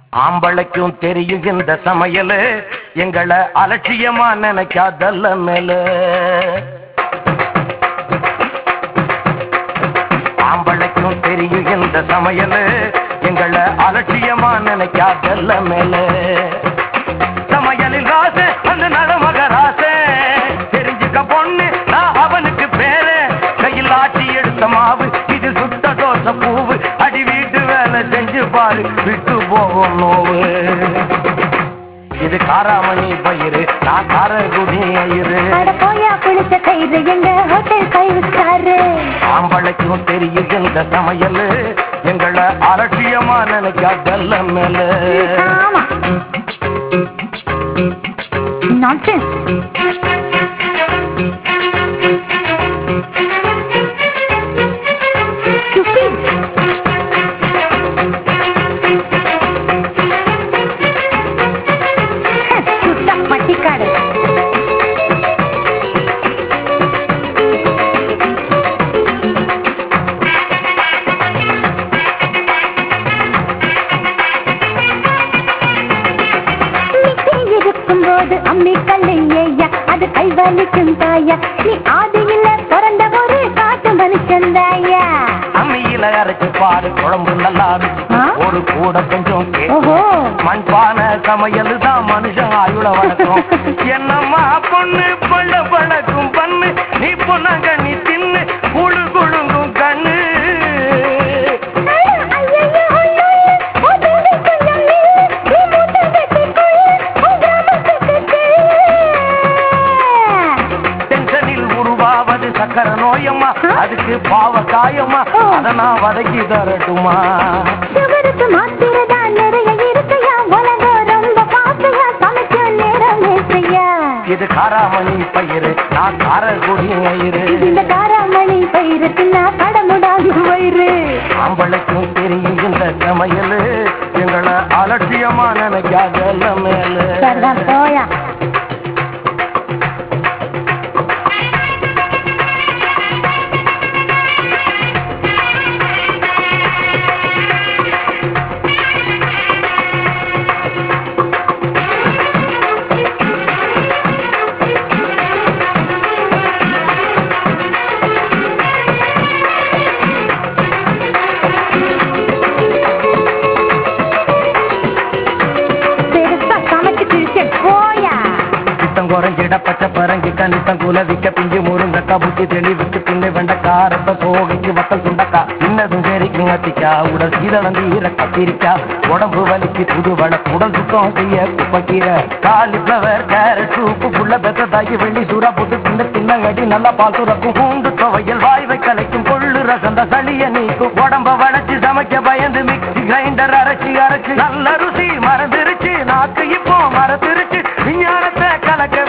ஆம்பளைக்கும் தெரியும் இந்த சமையலு எங்களை அலட்சியமா நினைக்காதல்ல மேல ஆம்பளைக்கும் தெரியும் இந்த சமையலு எங்களை அலட்சியமா நினைக்காதல்ல மேல சமையலில் ராச அந்த நலமக ராச தெரிஞ்சுக்க பொண்ணு நான் அவனுக்கு பேரு கையில் ஆட்டி எடுத்த மாவு இது சுட்ட தோசை பூவு அடி வீட்டு வேலை செஞ்சு பாரு விட்டு போகும் நோவு இது காராமணி பயிறு நான் காரகுடி ஐயரு அட போயா புளிச்ச கயிறு எங்க ஹோட்டல் ஃபைவ் ஸ்டார் ஆம்பளைக்கும் தெரியும் இந்த சமையல் எங்களை அலட்சியமா நினைக்காதல்ல மேல ஆமா நான்சென்ஸ் Stupid. சுத்த பட்டிக்காடு மிக்ஸி இருக்கும் போது அம்மி கல்லையா அது கை வலிக்கும் தாயா நீ ஆதியில பிறந்த ஒரு காட்டு மனுஷன் தாயா அம்மியில அரைச்சு பாரு குழம்பு நல்லா ருசி ஆ? ஒரு கூட கொஞ்சம் கேக்கும். ஓஹோ மண்பான சமையல் தான் மனுஷன் ஆயுள வழக்கம் என்னம்மா பொண்ணு பள்ள பழக்கும் பண்ணு நீ பொண்ணாங்க நீ தின்னு குழு குழுங்கும் கண்ணு டென்ஷனில் உருவாவது சக்கர நோயம்மா அதுக்கு பாவ காயம்மா ஓ. அதை நான் வதக்கி தரட்டுமா சுகருக்கு மாத்திரதா நிறைய இருக்கையா உலகம் ரொம்ப பாசையா சமைக்க நேரம் நேசையா இது காராமணி பயிறு நான் காரக்குடி ஐயரு இந்த காராமணி பயிறு தின்னா படமுடாது வயிறு ஆம்பளைக்கும் தெரியும் இந்த சமையல் எங்களை அலட்சியமா நினைக்காதல்ல மேல சரிதான் போயா பெருசா சமைச்சு கிழிச்சேன் போயா பித்தம் குறைஞ்சிட பச்சை பரங்கி கணித்தம் குலவிக்க பிஞ்சு முருங்கக்கா புத்தி தெளிவுக்கு பின்ன வெண்டக்காரப்ப சோகைக்கு வத்தல் சுண்டக்கா சின்னதும் சரிக்கும் அத்திக்கா உடல் சீதளந்து ஈர கத்திரிக்கா உடம்பு வலிக்கு புது வள உடல் சுத்தம் செய்ய குப்பக்கீரை காலிஃபிளவர் கேரட் சூப்பு புள்ள பெத்ததாகி வெள்ளி சூறா போட்டு தின்ன தின்னங்கடி நல்லா பால் சுரக்கும் பூண்டு துவையல் வாய்வை கலைக்கும் கொள்ளு ரசந்த சளிய நீக்கும் உடம்ப வளைச்சு சமைக்க பயந்து மிக்ஸி கிரைண்டர் அரைச்சு அரைச்சு நல்ல ருசி மறந்துருச்சு நாக்கு இப்போ மறந்துருச்சு விஞ்ஞானத்தை கலக்க